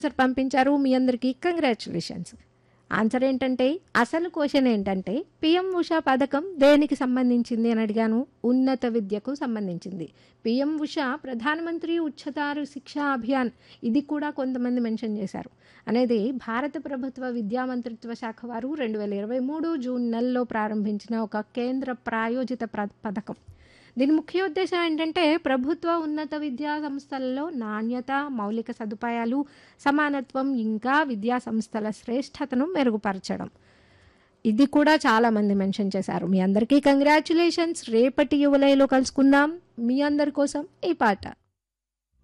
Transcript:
answer పంపించారు మీ అందరికీ congratulations answer ఏంటంటే అసలు క్వశ్చన్ ఏంటంటే పిఎం ఉషా పథకం దేనికి సంబంధించింది అని అడిగాను ఉన్నత విద్యకు సంబంధించింది పిఎం ఉషా ప్రధానమంత్రి ఉచ్చతారు శిక్షా అభియాన్ ఇది కూడా కొంతమంది మెన్షన్ చేశారు అనేది భారత ప్రభుత్వ విద్యా మంత్రిత్వ శాఖ వారు రెండు వేల ఇరవై మూడు జూన్ నెలలో ప్రారంభించిన ఒక కేంద్ర ప్రాయోజిత ప్ర పథకం దీని ముఖ్య ఉద్దేశం ఏంటంటే ప్రభుత్వ ఉన్నత విద్యా సంస్థలలో నాణ్యత మౌలిక సదుపాయాలు సమానత్వం ఇంకా విద్యా సంస్థల శ్రేష్టతను మెరుగుపరచడం ఇది కూడా చాలామంది మెన్షన్ చేశారు మీ అందరికీ కంగ్రాచులేషన్స్ రేపటి యువలయలో కలుసుకుందాం మీ అందరి కోసం ఈ పాట